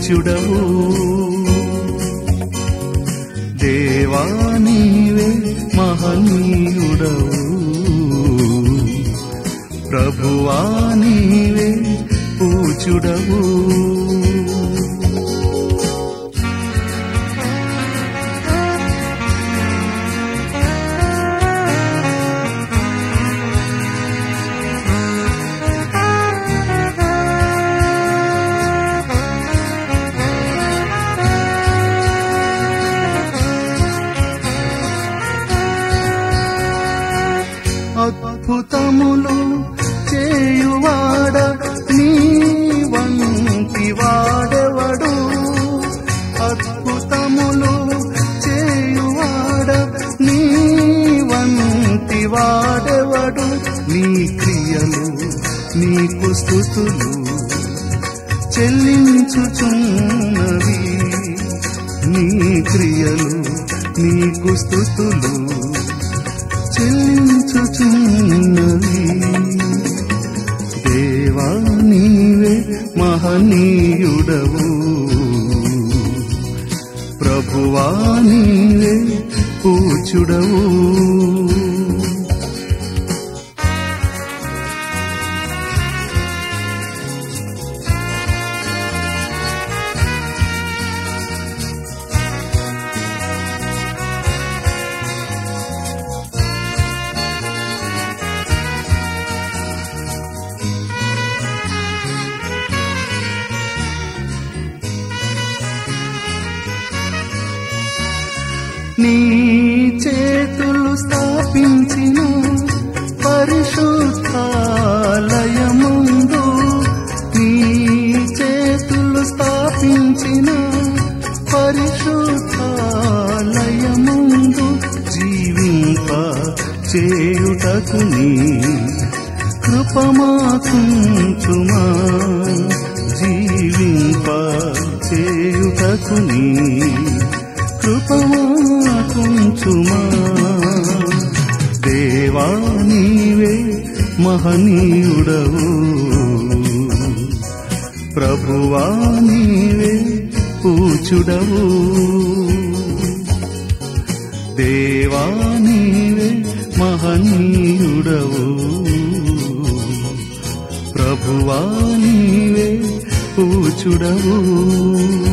పూచుడవు దేవా నీవే మహనీయుడవు ప్రభువా నీవే పూచుడవు అద్భుతములు చేయువాడ నీ వంటి వాడెవడు అద్భుతములు చేయువాడ నీ వంటి వాడెవడు నీ క్రియలు నీకు స్థుతులు చెల్లించుచున్నవి నీ క్రియలు నీకు స్థుతులు చెల్లించుచున్నవి దేవా నీవే మహనీయుడవు ప్రభువా నీవే పూచుడవు నీ చేతులు స్థాపించిన పరిశుద్ధాలయముందు నీ చేతులు స్థాపించిన పరిశుద్ధాలయముందు జీవింప చేయుటకు నీ కృపమాకుంచుమా జీవింప చేయుటకు నీ కృపమాకుంచుమా దేవా నీవే మహనీయుడవు ప్రభువా నీవే పూచుడవు దేవా నీవే మహనీయుడవు ప్రభువా నీవే పూచుడవు